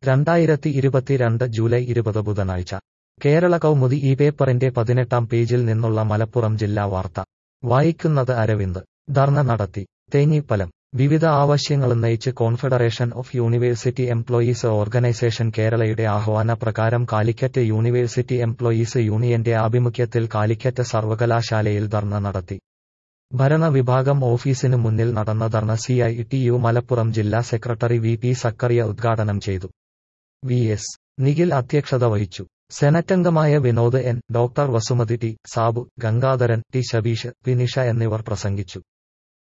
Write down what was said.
രണ്ടായിരത്തി ഇരുപത്തിരണ്ട് ജൂലൈ ഇരുപത് ബുധനാഴ്ച കേരള കൗമുദി ഈ പേപ്പറിന്റെ പതിനെട്ടാം പേജിൽ നിന്നുള്ള മലപ്പുറം ജില്ലാ വാർത്ത വായിക്കുന്നത് അരവിന്ദ് ധർണ നടത്തി തേഞ്ഞിപ്പലം വിവിധ ആവശ്യങ്ങളുന്നയിച്ച് confederation of university employees organisation കേരളയുടെ ആഹ്വാന പ്രകാരം കാലിക്കറ്റ് യൂണിവേഴ്സിറ്റി എംപ്ലോയീസ് യൂണിയന്റെ ആഭിമുഖ്യത്തിൽ കാലിക്കറ്റ് സർവകലാശാലയിൽ ധർണ നടത്തി ഭരണവിഭാഗം ഓഫീസിനു മുന്നിൽ നടന്ന dharna C I T U Malappuram ജില്ലാ സെക്രട്ടറി വി പി സക്കറിയ ഉദ്ഘാടനം ചെയ്തു വി എസ് നിഖിൽ അധ്യക്ഷത വഹിച്ചു സെനറ്റംഗമായ Vinod N doctor Vasumathi T Sabu Gangadharan T Shabeesh Vinisha എന്നിവർ പ്രസംഗിച്ചു